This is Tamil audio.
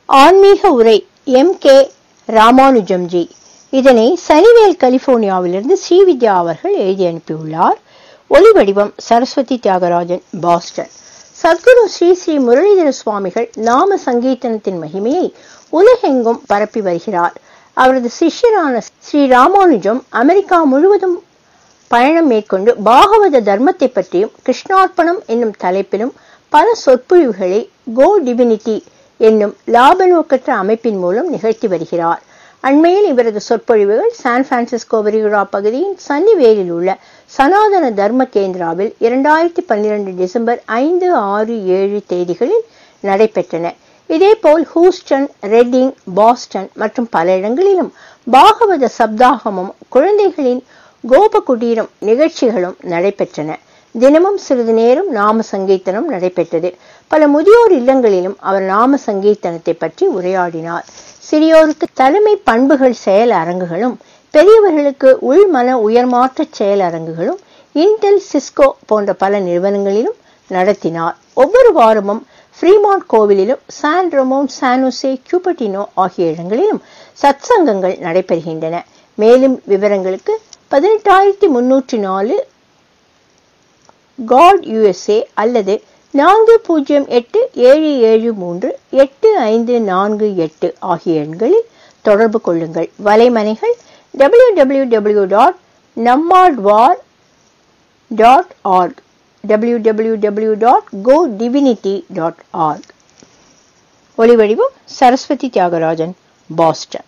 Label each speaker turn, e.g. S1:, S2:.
S1: ஆன்மீக உரை எம் கே ராமானுஜம்ஜி இதனை சனிவேல் கலிபோர்னியாவிலிருந்து ஸ்ரீவித்யா அவர்கள் எழுதி அனுப்பியுள்ளார் ஒலி வடிவம் சரஸ்வதி தியாகராஜன் பாஸ்டன் சத்குரு ஸ்ரீ ஸ்ரீ முரளிதர சுவாமிகள் நாம சங்கீர்த்தனத்தின் மகிமையை உலகெங்கும் பரப்பி வருகிறார் அவரது சிஷ்யரான ஸ்ரீ ராமானுஜம் அமெரிக்கா முழுவதும் பயணம் மேற்கொண்டு பாகவத தர்மத்தை பற்றியும் கிருஷ்ணார்ப்பணம் என்னும் தலைப்பிலும் பல சொற்பொழிவுகளை கோ டிவினிட்டி என்னும் லாப நோக்கற்ற அமைப்பின் மூலம் நிகழ்த்தி வருகிறார் அண்மையில் இவரது சொற்பொழிவுகள் சான் பிரான்சிஸ்கோ விரிகுடா பகுதியின் சன்னிவேலில் உள்ள சனாதன தர்ம கேந்திராவில் இரண்டாயிரத்தி பன்னிரண்டு டிசம்பர் ஐந்து ஆறு ஏழு தேதிகளில் நடைபெற்றன இதேபோல் ஹூஸ்டன் ரெட்டிங் பாஸ்டன் மற்றும் பல இடங்களிலும் பாகவத சப்தாகமும் குழந்தைகளின் கோப குடீரம் நிகழ்ச்சிகளும் நடைபெற்றன தினமும் சிறிது நேரம் நாம சங்கீர்த்தனம் நடைபெற்றது பல முதியோர் இல்லங்களிலும் அவர் நாம சங்கீர்த்தனத்தை பற்றி உரையாடினார் சிறியோருக்கு தலைமை பண்புகள் செயல் அரங்குகளும் பெரியவர்களுக்கு உள்மன உயர்மாற்ற செயல் அரங்குகளும் இன்டெல் சிஸ்கோ போன்ற பல நிறுவனங்களிலும் நடத்தினார் ஒவ்வொரு வாரமும் ஃப்ரீமாண்ட் கோவிலிலும் சான் ரொமோன் சானுசே கியூபட்டினோ ஆகிய இடங்களிலும் சத்சங்கங்கள் நடைபெறுகின்றன மேலும் விவரங்களுக்கு பதினெட்டாயிரத்தி முன்னூற்றி நாலு காட் யுஎஸ்ஏ அல்லது நான்கு பூஜ்ஜியம் எட்டு ஏழு ஏழு மூன்று எட்டு ஐந்து நான்கு எட்டு ஆகிய எண்களில் தொடர்பு கொள்ளுங்கள் வலைமனைகள் W W W dot Namadwar dot org W W W dot go divinity dot org ஒளிவடிவம் சரஸ்வதி தியாகராஜன் பாஸ்டன்